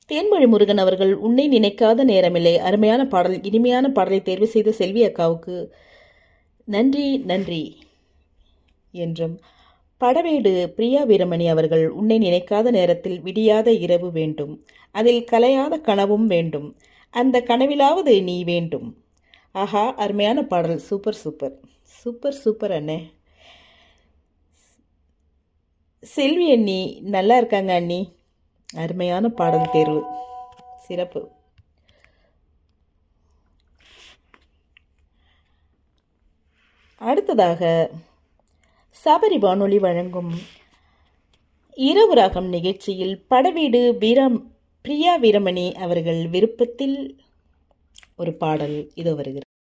தேன்மொழி முருகன் அவர்கள் உன்னை நினைக்காத நேரமில்லை அருமையான பாடல் இனிமையான பாடலை தேர்வு செய்த செல்வி அக்காவுக்கு நன்றி நன்றி என்றும் படவேடு பிரியா வீரமணி அவர்கள் உன்னை நினைக்காத நேரத்தில் விடியாத இரவு வேண்டும் அதில் கலையாத கனவும் வேண்டும் அந்த கனவிலாவது நீ வேண்டும் ஆஹா அருமையான பாடல் சூப்பர் சூப்பர் சூப்பர் சூப்பர் அண்ணே செல்வி அண்ணி நல்லா இருக்காங்க அண்ணி அருமையான பாடல் தேர்வு சிறப்பு அடுத்ததாக சபரி வானொலி வழங்கும் இரவு ராகம் நிகழ்ச்சியில் படவீடு வீரம் பிரியா வீரமணி அவர்கள் விருப்பத்தில் ஒரு பாடல் இது வருகிறது